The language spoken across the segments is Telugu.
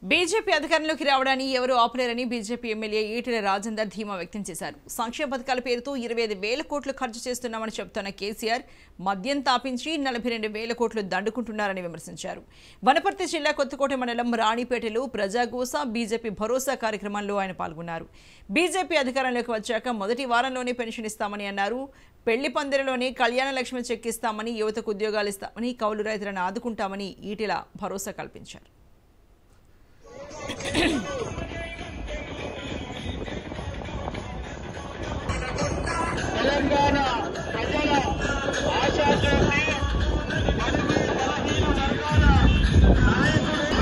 బీజేపీ అధికారంలోకి రావడాన్ని ఎవరూ ఆపలేరని బీజేపీ ఎమ్మెల్యే ఈటెల రాజేందర్ ధీమా వ్యక్తం చేశారు సంక్షేమ పథకాల పేరుతో ఇరవై ఐదు వేల కోట్లు ఖర్చు చేస్తున్నామని చెబుతున్న కేసీఆర్ మద్యం తాపించి నలభై రెండు వేల కోట్లు దండుకుంటున్నారని విమర్శించారు వనపర్తి జిల్లా కొత్తకోట మండలం రాణిపేటలో ప్రజాగోస బీజేపీ భరోసా కార్యక్రమంలో ఆయన పాల్గొన్నారు బీజేపీ అధికారంలోకి వచ్చాక మొదటి వారంలోనే పెన్షన్ ఇస్తామని అన్నారు పెళ్లి పందిరిలోనే కళ్యాణ లక్ష్మి చెక్ ఇస్తామని యువతకు ఉద్యోగాలు ఇస్తామని కౌలు రైతులను ఆదుకుంటామని ఈటెల భరోసా కల్పించారు తెలంగాణ ప్రజల ఆశాజ్యోతి బడుగు బలహీన వర్గాల నాయకుడు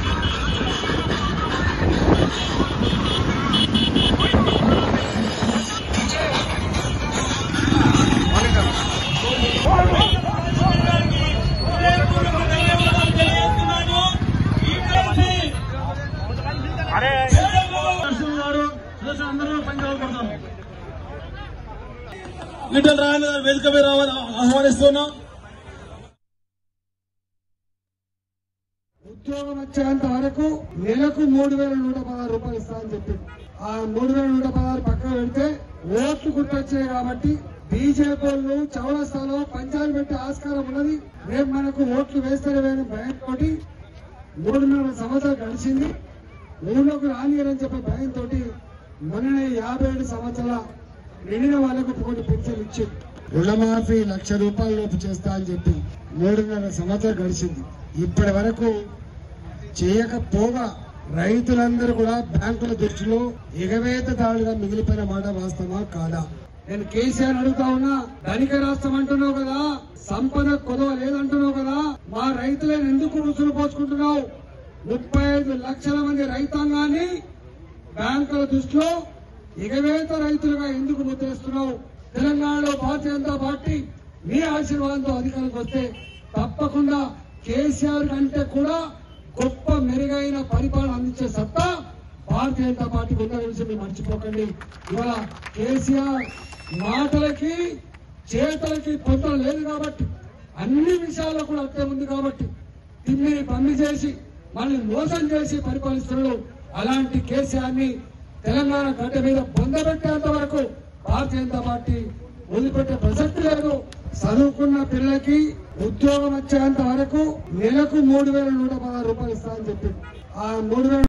అరే గారు అందరూ పనిచేయకూడదాం ఈటల రాజేంద్ర గారు వేదిక మీద రావాలని ఆహ్వానిస్తున్నాం ఉద్యోగం వచ్చేంత వరకు నెలకు మూడు వేల నూట పదహారు రూపాయలు ఇస్తామని చెప్పి ఆ మూడు వేల నూట పదహారు పక్కన పెడితే ఓట్లు గుర్తొచ్చాయి కాబట్టి బీజేపీ వాళ్ళు చౌరస్తాలో పంచాలు పెట్టే ఆస్కారం ఉన్నది రేపు మనకు ఓట్లు వేస్తారే వేరే భయంతో మూడున్నర సంవత్సరాలు గడిచింది ఊళ్ళోకి రానియరని చెప్పే భయంతో మొన్ననే యాభై ఏడు సంవత్సరాల నిండిన వాళ్ళకు కొన్ని పెన్షన్ ఇచ్చి రుణమాఫీ లక్ష రూపాయల లోపు చేస్తా అని చెప్పి మూడున్నర సంవత్సరాలు గడిచింది ఇప్పటి వరకు చేయకపోగా రైతులందరూ కూడా బ్యాంకుల దృష్టిలో ఎగవేతదారులుగా మిగిలిపోయిన మాట వాస్తవమా కాదా నేను కేసీఆర్ అడుగుతా ఉన్నా ధనిక రాష్ట్రం అంటున్నావు కదా సంపద కొదవ లేదంటున్నావు కదా మా రైతులను ఎందుకు రుసులు పోసుకుంటున్నావు ముప్పై ఐదు లక్షల మంది రైతాంగాన్ని బ్యాంకుల దృష్టిలో ఎగవేత రైతులుగా ఎందుకు ముద్రేస్తున్నావు తెలంగాణలో భారతీయ జనతా పార్టీ మీ ఆశీర్వాదంతో అధికారంకి వస్తే తప్పకుండా కేసీఆర్ కంటే కూడా గొప్ప మెరుగైన పరిపాలన అందించే సత్తా భారతీయ జనతా పార్టీకి ఉన్న విషయం మీరు మర్చిపోకండి ఇవాళ కేసీఆర్ మాటలకి చేతలకి పొందడం లేదు కాబట్టి అన్ని విషయాల్లో కూడా అర్థం ఉంది కాబట్టి తిమ్మిని పమ్మి చేసి మళ్ళీ మోసం చేసి పరిపాలిస్తున్నాడు అలాంటి కేసీఆర్ ని తెలంగాణ గడ్డ మీద పొందబెట్టేంత వరకు భారతీయ జనతా పార్టీ వదిలిపెట్టే ప్రసక్తి లేదు చదువుకున్న పిల్లలకి ఉద్యోగం వచ్చేంత వరకు నెలకు మూడు వేల నూట పదహారు రూపాయలు ఇస్తామని చెప్పి ఆ మూడు వేల